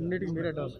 అన్నిటికీ మీరే డాన్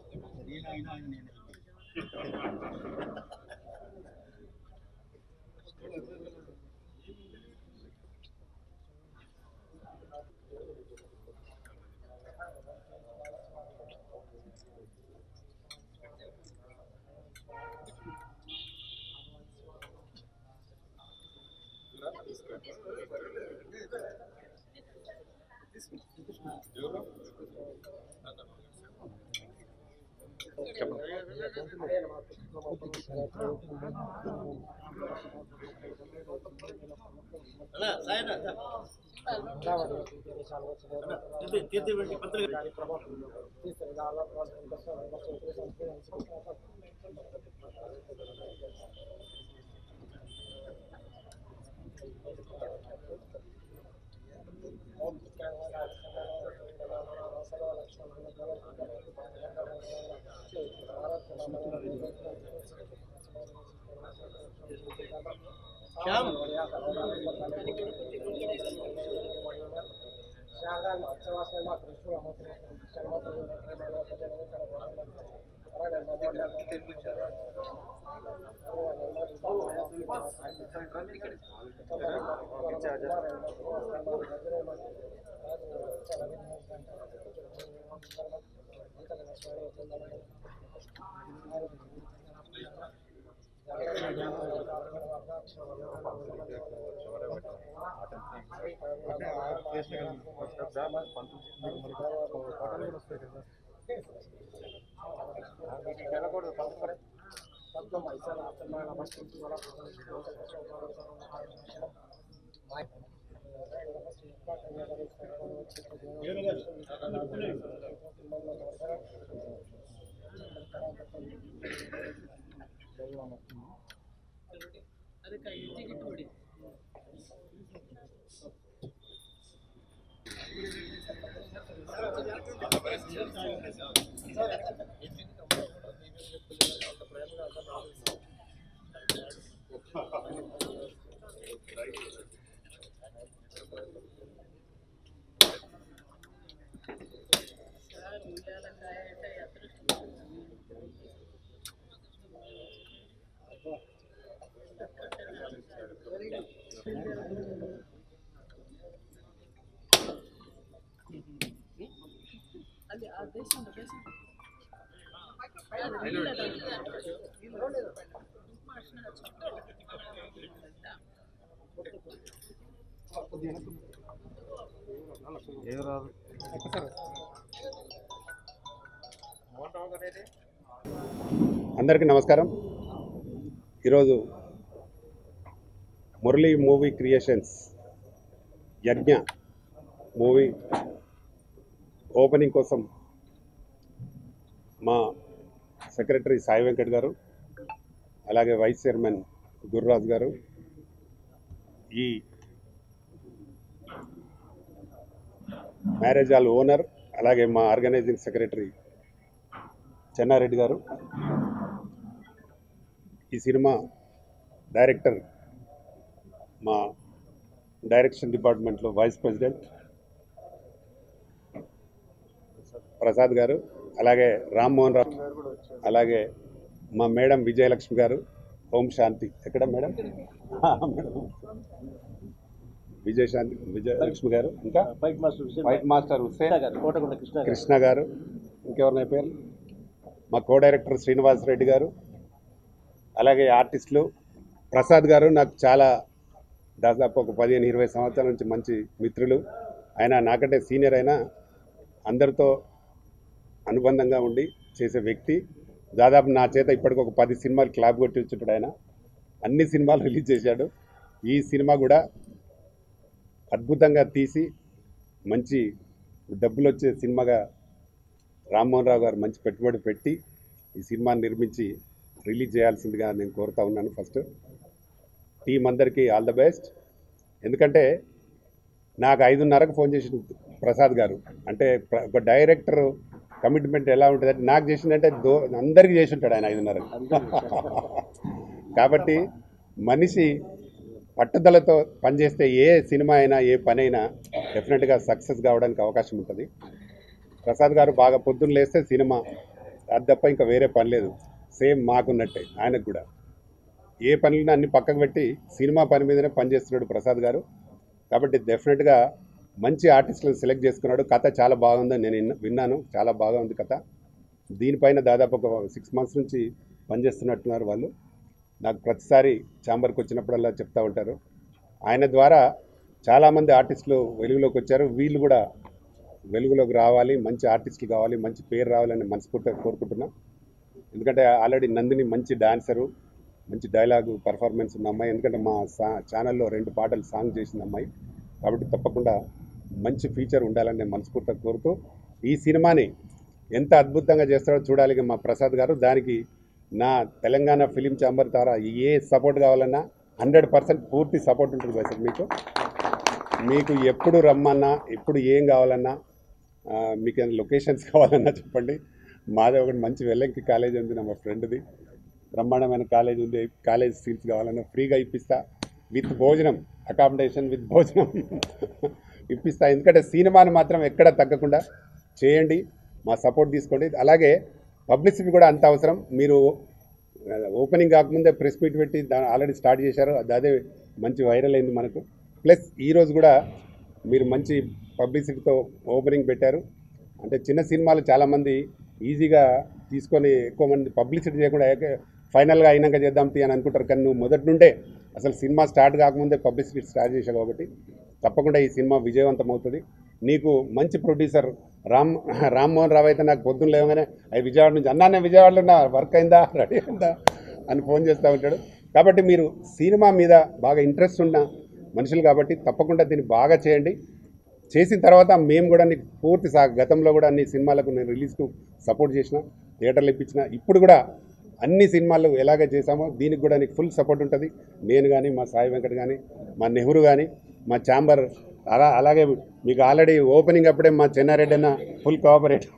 అందరికీ నమస్కారం ఈరోజు Murali movie creations Yagna movie opening కోసం మా సెక్రటరీ సాయి వెంకట్ గారు అలాగే వైస్ చైర్మన్ గురురాజ్ గారు ఈ మ్యారేజ్ హాల్ ఓనర్ అలాగే మా ఆర్గనైజింగ్ సెక్రటరీ చెన్నారెడ్డి గారు ఈ సినిమా డైరెక్టర్ మా డైరెక్షన్ డిపార్ట్మెంట్లో వైస్ ప్రెసిడెంట్ ప్రసాద్ గారు అలాగే రామ్మోహన్ రావు అలాగే మా మేడం విజయలక్ష్మి గారు ఓం శాంతి ఎక్కడ మేడం ఆ, మేడం విజయశాంతి విజయలక్ష్మి గారు ఇంకా fight master Hussain wait master Hussain గారు కోటకొండ కృష్ణ గారు కృష్ణ గారు ఇంకెవరినై పేరు మా కో డైరెక్టర్ శ్రీనివాస్ రెడ్డి గారు అలాగే ఆర్టిస్టులు ప్రసాద్ గారు నాకు చాలా దాదాపు ఒక పదిహేను ఇరవై సంవత్సరాల నుంచి మంచి మిత్రులు ఆయన నాకంటే సీనియర్ అయినా అందరితో అనుబంధంగా ఉండి చేసే వ్యక్తి దాదాపు నా చేత ఇప్పటికి ఒక పది సినిమాలు క్లాబ్ కొట్టి వచ్చాడు ఆయన అన్ని సినిమాలు రిలీజ్ చేశాడు ఈ సినిమా కూడా అద్భుతంగా తీసి మంచి డబ్బులు వచ్చే సినిమాగా రామ్మోహన్ రావు గారు మంచి పెట్టుబడి పెట్టి ఈ సినిమాని నిర్మించి రిలీజ్ చేయాల్సిందిగా నేను కోరుతా ఉన్నాను ఫస్ట్ టీం అందరికీ ఆల్ ద బెస్ట్ ఎందుకంటే నాకు ఐదున్నరకు ఫోన్ చేసిన ప్రసాద్ గారు అంటే ప్ర- ఒక డైరెక్టర్ కమిట్మెంట్ ఎలా ఉంటుంది అంటే నాకు చేసిందంటే దో అందరికీ చేసి ఉంటాడు ఆయన ఐదున్నరకు కాబట్టి మనిషి పట్టుదలతో పనిచేస్తే ఏ సినిమా అయినా ఏ పని అయినా డెఫినెట్గా సక్సెస్ కావడానికి అవకాశం ఉంటుంది ప్రసాద్ గారు బాగా పొద్దున్న లేస్తే సినిమా అది తప్ప ఇంకా వేరే పని లేదు సేమ్ మాకున్నట్టే ఆయనకు కూడా ఏ పనులను అన్ని పక్కకు పెట్టి సినిమా పని మీదనే పనిచేస్తున్నాడు ప్రసాద్ గారు కాబట్టి డెఫినెట్గా మంచి ఆర్టిస్టులను సెలెక్ట్ చేసుకున్నాడు కథ చాలా బాగుందని నేను విన్న- విన్నాను చాలా బాగా ఉంది కథ దీనిపైన దాదాపు ఒక సిక్స్ మంత్స్ నుంచి పనిచేస్తున్నట్టున్నారు వాళ్ళు నాకు ప్రతిసారి ఛాంబర్కి వచ్చినప్పుడల్లా చెప్తా ఉంటారు ఆయన ద్వారా చాలామంది ఆర్టిస్టులు వెలుగులోకి వచ్చారు వీళ్ళు కూడా వెలుగులోకి రావాలి మంచి ఆర్టిస్టులు కావాలి మంచి పేరు రావాలని మనస్ఫూర్తిగా కోరుకుంటున్నాం ఎందుకంటే ఆల్రెడీ నందిని మంచి డాన్సరు మంచి డైలాగు పర్ఫార్మెన్స్ ఉన్న అమ్మాయి ఎందుకంటే మా సా ఛానల్లో రెండు పాటలు సాంగ్ చేసింది అమ్మాయి కాబట్టి తప్పకుండా మంచి ఫీచర్ ఉండాలని నేను మనస్ఫూర్తిగా కోరుతూ ఈ సినిమాని ఎంత అద్భుతంగా చేస్తారో చూడాలి ఇక మా ప్రసాద్ గారు దానికి నా తెలంగాణ ఫిలిం ఛాంబర్ ద్వారా ఏ సపోర్ట్ కావాలన్నా హండ్రెడ్ పర్సెంట్ పూర్తి సపోర్ట్ ఉంటుంది సార్ మీకు మీకు ఎప్పుడు రమ్మన్నా ఎప్పుడు ఏం కావాలన్నా ఆ, మీకు ఏమైనా లొకేషన్స్ కావాలన్నా చెప్పండి మాదే ఒకటి మంచి వెల్లంకి కాలేజ్ ఉంది నా మా ఫ్రెండ్ది బ్రహ్మాండమైన కాలేజ్ ఉంది కాలేజ్ సీట్స్ కావాలన్నా ఫ్రీగా ఇప్పిస్తా విత్ భోజనం అకామిడేషన్ విత్ భోజనం ఇప్పిస్తా ఎందుకంటే సినిమాని మాత్రం ఎక్కడ తగ్గకుండా చేయండి మా సపోర్ట్ తీసుకోండి అలాగే పబ్లిసిటీ కూడా అంత అవసరం మీరు ఓపెనింగ్ కాకముందే ప్రెస్ మీట్ పెట్టి దాని ఆల్రెడీ స్టార్ట్ చేశారు అది అదే మంచి వైరల్ అయింది మనకు ప్లస్ ఈరోజు కూడా మీరు మంచి పబ్లిసిటీతో ఓపెనింగ్ పెట్టారు అంటే చిన్న సినిమాలు చాలామంది ఈజీగా తీసుకొని ఎక్కువ మంది పబ్లిసిటీ చేయకుండా ఏక- ఫైనల్గా అయినాక చేద్దాం తీ అని అనుకుంటారు కానీ నువ్వు మొదటి నుండే అసలు సినిమా స్టార్ట్ కాకముందే పబ్లిసిటీ స్టార్ట్ చేశావు కాబట్టి తప్పకుండా ఈ సినిమా విజయవంతం అవుతుంది నీకు మంచి ప్రొడ్యూసర్ రామ్ రామ్మోహన్ రావు అయితే నాకు పొద్దున్న లేవగానే అవి విజయవాడ నుంచి అన్నా నేను విజయవాడలో ఉన్నా వర్క్ అయిందా రెడీ అయిందా అని ఫోన్ చేస్తూ ఉంటాడు కాబట్టి మీరు సినిమా మీద బాగా ఇంట్రెస్ట్ ఉన్న మనుషులు కాబట్టి తప్పకుండా దీన్ని బాగా చేయండి చేసిన తర్వాత మేము కూడా నీకు పూర్తి సా గతంలో కూడా అన్ని సినిమాలకు నేను రిలీజ్కు సపోర్ట్ చేసిన థియేటర్లు ఇప్పించిన ఇప్పుడు కూడా అన్ని సినిమాలు ఎలాగ చేశామో దీనికి కూడా నీకు ఫుల్ సపోర్ట్ ఉంటుంది నేను కానీ మా సాయి వెంకట్ కానీ మా నెహ్రూ కానీ మా ఛాంబర్ అలా అలాగే మీకు ఆల్రెడీ ఓపెనింగ్ అప్పుడే మా చెన్నారెడ్డి అన్న ఫుల్ కోఆపరేట్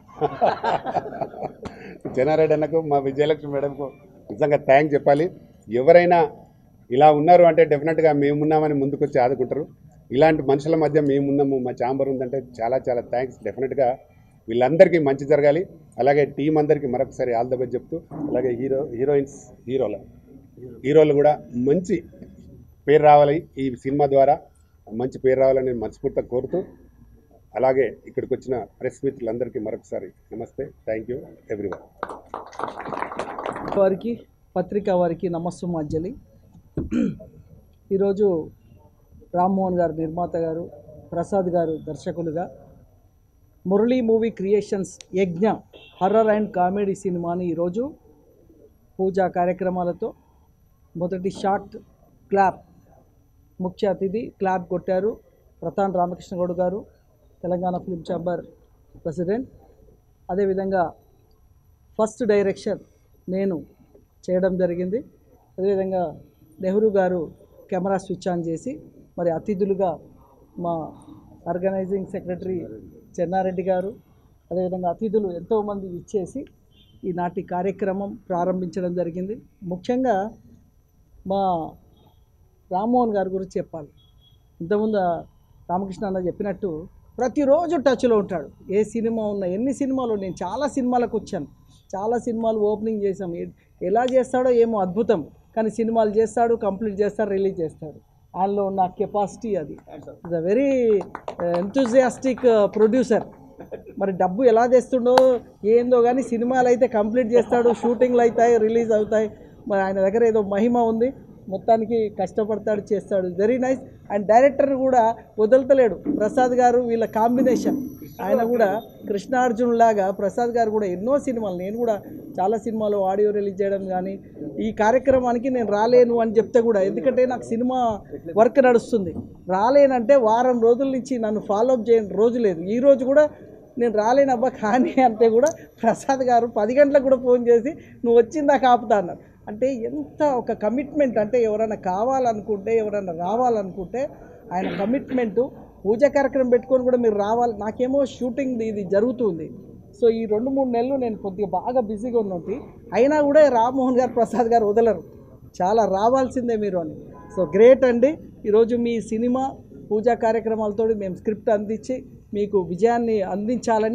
చెన్నారెడ్డి అన్నకు మా విజయలక్ష్మి మేడంకు నిజంగా థ్యాంక్స్ చెప్పాలి ఎవరైనా ఇలా ఉన్నారు అంటే డెఫినెట్గా మేమున్నామని ముందుకొచ్చి ఆదుకుంటారు ఇలాంటి మనుషుల మధ్య మేమున్నాము మా ఛాంబర్ ఉందంటే చాలా చాలా థ్యాంక్స్ డెఫినెట్గా వీళ్ళందరికీ మంచి జరగాలి అలాగే టీం అందరికీ మరొకసారి ఆల్ ద బెస్ట్ చెప్తూ అలాగే హీరో హీరోయిన్స్ హీరోల హీరోలు కూడా మంచి పేరు రావాలి ఈ సినిమా ద్వారా మంచి పేరు రావాలని మనస్ఫూర్తిగా కోరుతూ అలాగే ఇక్కడికి వచ్చిన ప్రెస్ మిత్రులందరికీ మరొకసారి నమస్తే థ్యాంక్ యూ ఎవ్రీవన్ వారికి పత్రిక వారికి నమస్సుమాంజలి ఈరోజు రామ్మోహన్ గారు నిర్మాత గారు ప్రసాద్ గారు దర్శకులుగా Murali movie creations Yagna horror and comedy సినిమాని ఈరోజు పూజా కార్యక్రమాలతో మొదటి షార్ట్ క్లాప్ ముఖ్య అతిథి క్లాప్ కొట్టారు ప్రతాన్ రామకృష్ణ గౌడ్ గారు తెలంగాణ ఫిల్మ్ ఛాంబర్ ప్రెసిడెంట్ అదేవిధంగా ఫస్ట్ డైరెక్షన్ నేను చేయడం జరిగింది అదేవిధంగా నెహ్రూ గారు కెమెరా స్విచ్ ఆన్ చేసి మరి అతిథులుగా మా ఆర్గనైజింగ్ సెక్రటరీ చెన్నారెడ్డి గారు అదేవిధంగా అతిథులు ఎంతోమంది ఇచ్చేసి ఈనాటి కార్యక్రమం ప్రారంభించడం జరిగింది ముఖ్యంగా మా రామ్మోహన్ గారి గురించి చెప్పాలి ఇంతకుముందు రామకృష్ణ అన్న చెప్పినట్టు ప్రతిరోజు టచ్లో ఉంటాడు ఏ సినిమా ఉన్నా ఎన్ని సినిమాలు నేను చాలా సినిమాలకు వచ్చాను చాలా సినిమాలు ఓపెనింగ్ చేసాం ఏ- ఎలా చేస్తాడో ఏమో అద్భుతం కానీ సినిమాలు చేస్తాడు కంప్లీట్ చేస్తాడు రిలీజ్ చేస్తాడు ఆయనలో ఉన్న కెపాసిటీ అది is a very enthusiastic producer మరి డబ్బు ఎలా తెస్తుండో ఏందో కానీ సినిమాలు అయితే కంప్లీట్ చేస్తాడు షూటింగ్లు అవుతాయి రిలీజ్ అవుతాయి మరి ఆయన దగ్గర ఏదో మహిమ ఉంది మొత్తానికి కష్టపడతాడు చేస్తాడు వెరీ నైస్ అండ్ డైరెక్టర్ కూడా వదులుతలేడు ప్రసాద్ గారు వీళ్ళ కాంబినేషన్ ఆయన కూడా కృష్ణార్జున్ లాగా ప్రసాద్ గారు కూడా ఎన్నో సినిమాలు నేను కూడా చాలా సినిమాలు ఆడియో రిలీజ్ చేయడం కానీ ఈ కార్యక్రమానికి నేను రాలేను అని చెప్తే కూడా ఎందుకంటే నాకు సినిమా వర్క్ నడుస్తుంది రాలేనంటే వారం రోజుల నుంచి నన్ను ఫాలో అప్ చేయని రోజు లేదు ఈ రోజు కూడా నేను రాలేనబ్బా కానీ అంటే కూడా ప్రసాద్ గారు పది గంటలకు కూడా ఫోన్ చేసి నువ్వు వచ్చిందాక ఆపుతా అన్నారు అంటే ఎంత ఒక కమిట్మెంట్ అంటే ఎవరైనా కావాలనుకుంటే ఎవరైనా రావాలనుకుంటే ఆయన కమిట్మెంటు పూజ కార్యక్రమం పెట్టుకొని కూడా మీరు రావాలి నాకేమో షూటింగ్ ఇది జరుగుతుంది సో ఈ రెండు మూడు నెలలు నేను కొద్దిగా బాగా బిజీగా ఉన్నట్టు అయినా కూడా రామ్మోహన్ గారు ప్రసాద్ గారు వదలరు చాలా రావాల్సిందే మీరు అని సో గ్రేట్ అండి ఈరోజు మీ సినిమా పూజా కార్యక్రమాలతో మేము స్క్రిప్ట్ అందించి మీకు విజయాన్ని అందించాలని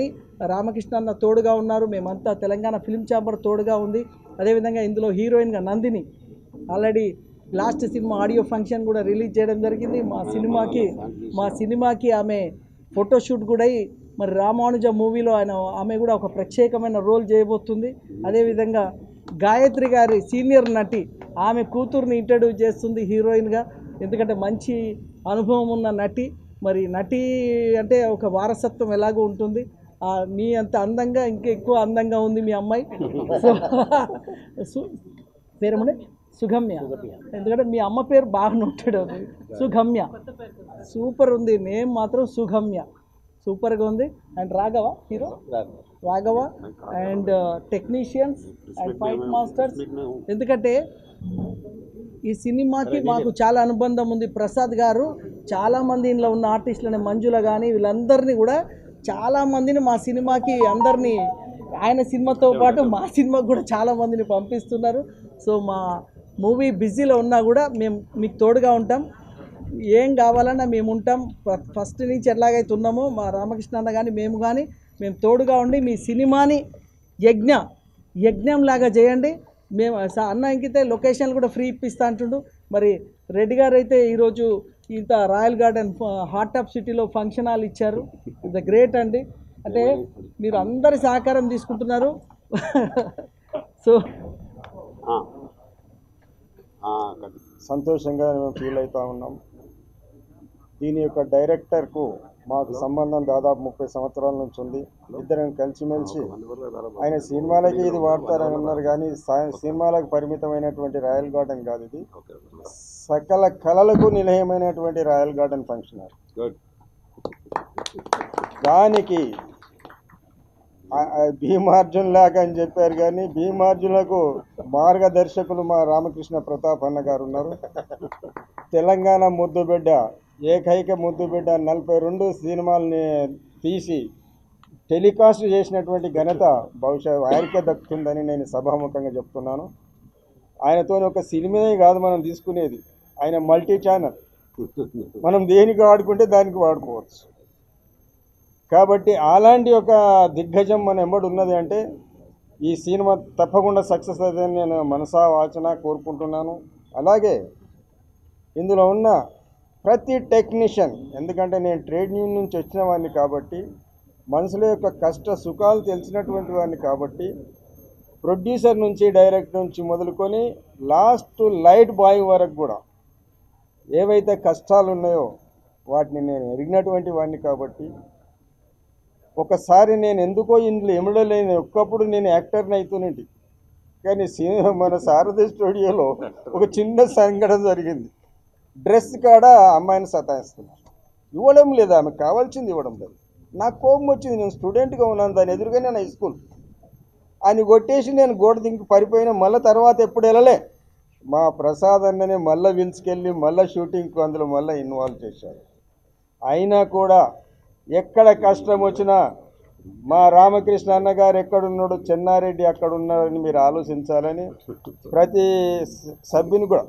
రామకృష్ణ అన్న తోడుగా ఉన్నారు మేమంతా తెలంగాణ ఫిల్మ్ ఛాంబర్ తోడుగా ఉంది అదేవిధంగా ఇందులో హీరోయిన్గా నందిని ఆల్రెడీ లాస్ట్ సినిమా ఆడియో ఫంక్షన్ కూడా రిలీజ్ చేయడం జరిగింది మా సినిమాకి మా సినిమాకి ఆమె ఫోటోషూట్ కూడా అయి మరి రామానుజ మూవీలో ఆయన ఆమె కూడా ఒక ప్రత్యేకమైన రోల్ చేయబోతుంది అదేవిధంగా గాయత్రి గారి సీనియర్ నటి ఆమె కూతుర్ని ఇంట్రడ్యూస్ చేస్తుంది హీరోయిన్గా ఎందుకంటే మంచి అనుభవం ఉన్న నటి మరి నటి అంటే ఒక వారసత్వం ఎలాగో ఉంటుంది ఆ, మీ అంత అందంగా ఇంకా ఎక్కువ అందంగా ఉంది మీ అమ్మాయి సో సు- పేరేమంటే సుగమ్య ఎందుకంటే మీ అమ్మ పేరు బాగా ఉంటాడు అది సుగమ్య సూపర్ ఉంది నేమ్ మాత్రం సుగమ్య సూపర్గా ఉంది and Raghava hero Raghava and technicians and fight masters ఎందుకంటే ఈ సినిమాకి మాకు చాలా అనుబంధం ఉంది ప్రసాద్ గారు చాలామంది ఇంట్లో ఉన్న ఆర్టిస్టులని మంజుల కానీ వీళ్ళందరినీ కూడా చాలామందిని మా సినిమాకి అందరినీ ఆయన సినిమాతో పాటు మా సినిమాకి కూడా చాలామందిని పంపిస్తున్నారు సో మా మూవీ బిజీలో ఉన్నా కూడా మేము మీకు తోడుగా ఉంటాం ఏం కావాలన్నా మేము ఉంటాం ఫ- ఫస్ట్ నుంచి ఎలాగైతే ఉన్నామో మా రామకృష్ణ అన్న కానీ మేము కానీ మేము తోడుగా ఉండి మీ సినిమాని యజ్ఞ యజ్ఞం లాగా చేయండి మేము స- అన్న ఇంకితే లొకేషన్లు కూడా ఫ్రీ ఇప్పిస్తా అంటుండు మరి రెడ్డి గారు అయితే ఈరోజు ఇంత రాయల్ గార్డెన్ హార్ట్ ఆఫ్ సిటీలో ఫంక్షన్ హాల్ ఇచ్చారు ద గ్రేట్ అండి అంటే మీరు అందరి సహకారం తీసుకుంటున్నారు సో ఆ. ఆ, కట్. సంతోషంగా మేము ఫీల్ అవుతా ఉన్నాం దీని యొక్క డైరెక్టర్కు మాకు సంబంధం దాదాపు ముప్పై సంవత్సరాల నుంచి ఉంది ఇద్దరం కలిసిమెలిసి ఆయన సినిమాలకి ఇది వాడతారని అన్నారు కానీ సా- సినిమాలకు పరిమితమైనటువంటి రాయల్ గార్డెన్ కాదు ఇది సకల కళలకు నిలయమైనటువంటి royal garden function hall good దానికి ఆ- ఆ భీమార్జున్ లాగా అని చెప్పారు కానీ భీమార్జులకు మార్గదర్శకులు మా రామకృష్ణ ప్రతాప్ అన్న గారు ఉన్నారు తెలంగాణ ముద్దుబిడ్డ ఏకైక ముద్దుబిడ్డ నలభై రెండు సినిమాల్ని తీసి టెలికాస్ట్ చేసినటువంటి ఘనత బహుశా ఆయనకే దక్కుతుందని నేను సభాముఖంగా చెప్తున్నాను ఆయనతో ఒక సినిమానే కాదు మనం తీసుకునేది ఆయన మల్టీ ఛానల్ మనం దేనికి వాడుకుంటే దానికి వాడుకోవచ్చు కాబట్టి అలాంటి ఒక దిగ్గజం మన ఎంబడి ఉన్నది అంటే ఈ సినిమా తప్పకుండా సక్సెస్ అవుతుందని నేను మనసా వాచన కోరుకుంటున్నాను అలాగే ఇందులో ఉన్న ప్రతి టెక్నీషియన్ ఎందుకంటే నేను ట్రేడ్ యూనియన్ నుంచి వచ్చిన వాడిని కాబట్టి మనుషుల యొక్క కష్ట సుఖాలు తెలిసినటువంటి వాడిని కాబట్టి ప్రొడ్యూసర్ నుంచి డైరెక్టర్ నుంచి మొదలుకొని లాస్ట్ లైట్ బాయ్ వరకు కూడా ఏవైతే కష్టాలు ఉన్నాయో వాటిని నేను ఎరిగినటువంటి వాడిని కాబట్టి ఒకసారి నేను ఎందుకో ఇందులో ఎమడలేని ఒక్కప్పుడు నేను యాక్టర్ని అవుతున్నట్టు కానీ సినిమా మన సారథి స్టూడియోలో ఒక చిన్న సంఘటన జరిగింది డ్రెస్ కాడ అమ్మాయిని సతాయిస్తున్నారు ఇవ్వడం లేదు ఆమెకు కావాల్సింది ఇవ్వడం లేదు నాకు కోపం వచ్చింది నేను స్టూడెంట్గా ఉన్నాను దాని ఎదురుగానే నా స్కూల్ ఆయన కొట్టేసి నేను గోడ దింకి పడిపోయిన మళ్ళీ తర్వాత ఎప్పుడు వెళ్ళలే మా ప్రసాద్ అన్నని మళ్ళీ పిలుచుకెళ్ళి మళ్ళీ షూటింగ్కు అందులో మళ్ళీ ఇన్వాల్వ్ చేశారు అయినా కూడా ఎక్కడ కష్టం వచ్చినా మా రామకృష్ణ అన్నగారు ఎక్కడున్నాడు చెన్నారెడ్డి అక్కడ ఉన్నారని మీరు ఆలోచించాలని ప్రతి స- సభ్యుని కూడా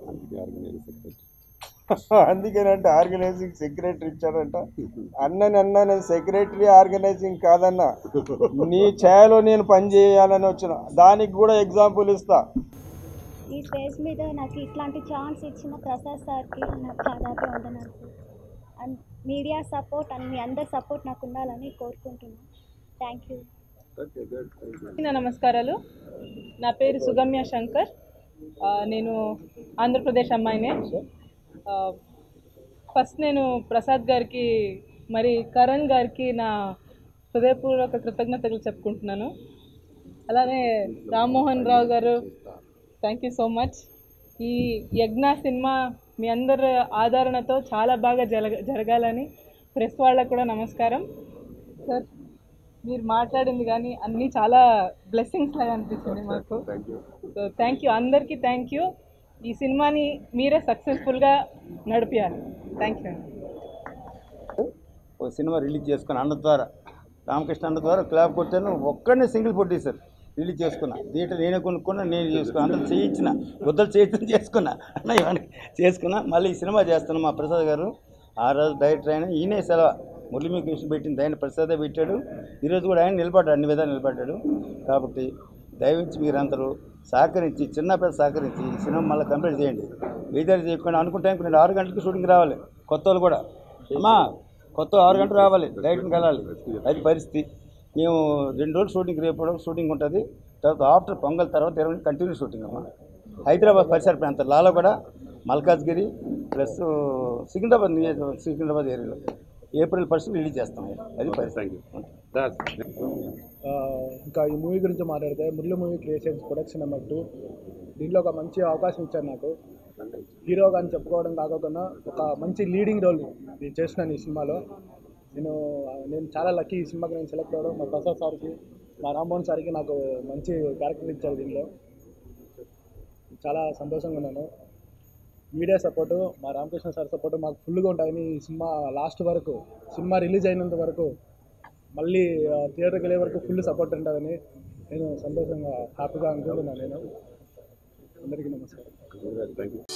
అందుకేనంటే ఆర్గనైజింగ్ సెక్రటరీ ఇచ్చాడంట అన్నని అన్నా నేను సెక్రటరీ ఆర్గనైజింగ్ కాదన్నా నీ ఛాయలో నేను పని చేయాలని వచ్చిన దానికి కూడా ఎగ్జాంపుల్ ఇస్తా ఈ స్టేజ్ మీద నాకు ఇట్లాంటి ఛాన్స్ ఇచ్చిన ప్రసాద్ సార్కి నా దాదాపు వందనాలు అండ్ మీడియా సపోర్ట్ అండ్ మీ అందరి సపోర్ట్ నాకు ఉండాలని కోరుకుంటున్నాను థ్యాంక్ యూ నా నమస్కారాలు నా పేరు సుగమ్య శంకర్ ఆ, నేను ఆంధ్రప్రదేశ్ అమ్మాయినే ఆ, ఫస్ట్ నేను ప్రసాద్ గారికి మరి కరణ్ గారికి నా హృదయపూర్వక కృతజ్ఞతలు చెప్పుకుంటున్నాను అలానే రామ్మోహన్ రావు గారు థ్యాంక్ యూ సో మచ్ ఈ యజ్ఞ సినిమా మీ అందరి ఆదరణతో చాలా బాగా జరగ జరగాలని ప్రెస్ వాళ్ళకు కూడా నమస్కారం సార్ మీరు మాట్లాడింది కానీ అన్నీ చాలా బ్లెస్సింగ్స్ లాగా అనిపించింది మాకు సో థ్యాంక్ యూ అందరికీ థ్యాంక్ యూ ఈ సినిమాని మీరే సక్సెస్ఫుల్గా నడిపించాలి థ్యాంక్ యూ అండి ఒక సినిమా రిలీజ్ చేసుకున్నా అన్న ద్వారా రామకృష్ణ అన్న ద్వారా క్లాప్ కొట్టాను ఒక్కడనే సింగిల్ ప్రొడ్యూసర్ రిలీజ్ చేసుకున్నా థియేటర్ నేనే కొనుక్కున్నా నేను చేసుకున్నా అందరూ చేయించిన గుద్దలు చేయించిన చేసుకున్నా అన్న ఇవన్నీ చేసుకున్నా మళ్ళీ ఈ సినిమా చేస్తున్నా మా ప్రసాద్ గారు ఆ రోజు డైరెక్టర్ అయిన ఈయనే సెలవు మురళీ మీ కృష్ణ పెట్టింది ఆయన ప్రసాదే పెట్టాడు ఈరోజు కూడా ఆయన నిలబడ్డాడు అన్ని విధాలు నిలబడ్డాడు కాబట్టి దయవించి మీరందరూ సహకరించి చిన్న పెద్ద సహకరించి ఈ సినిమా మళ్ళీ కంప్లీట్ చేయండి వేదాలు చేయకుండా అనుకుంటే నేను ఆరు గంటలకు షూటింగ్ రావాలి కొత్త వాళ్ళు కూడా అమ్మా కొత్త ఆరు గంటలు రావాలి డైరెక్ట్కి వెళ్ళాలి అది పరిస్థితి మేము రెండు రోజులు షూటింగ్ రేపు కూడా షూటింగ్ ఉంటుంది తర్వాత ఆఫ్టర్ పొంగల్ తర్వాత ఇరవై కంటిన్యూ షూటింగ్ అమ్మా హైదరాబాద్ పరిసర ప్రాంతం లాలో కూడా మల్కాజ్గిరి ప్లస్ సికింద్రాబాద్ నియోజకవర్గం సికింద్రాబాద్ ఏరియాలో ఏప్రిల్ ఫస్ట్ రిలీజ్ చేస్తాం అది పరిస్థితి దాస్ ఆ, ఇంకా ఈ మూవీ గురించి మాట్లాడితే Murali movie creations production number two దీంట్లో ఒక మంచి అవకాశం ఇచ్చారు నాకు హీరోగా అని చెప్పుకోవడం కాకుండా ఒక మంచి లీడింగ్ రోల్ నేను చేస్తున్నాను ఈ సినిమాలో నేను నేను చాలా లక్కీ ఈ సినిమాకి నేను సెలెక్ట్ అవ్వడం మా ప్రసాద్ సార్కి మా రామ్మోహన్ సార్కి నాకు మంచి క్యారెక్టర్ ఇచ్చారు దీనిలో చాలా సంతోషంగా ఉన్నాను మీడియా సపోర్టు మా రామకృష్ణ సార్ సపోర్టు మాకు ఫుల్గా ఉంటాయని ఈ సినిమా లాస్ట్ వరకు సినిమా రిలీజ్ అయినంత వరకు మళ్ళీ ఆ, థియేటర్కి వెళ్ళే వరకు ఫుల్ సపోర్ట్ ఉంటుందని నేను సంతోషంగా హ్యాపీగా అనుకుంటున్నాను నేను అందరికీ నమస్కారం థ్యాంక్ యూ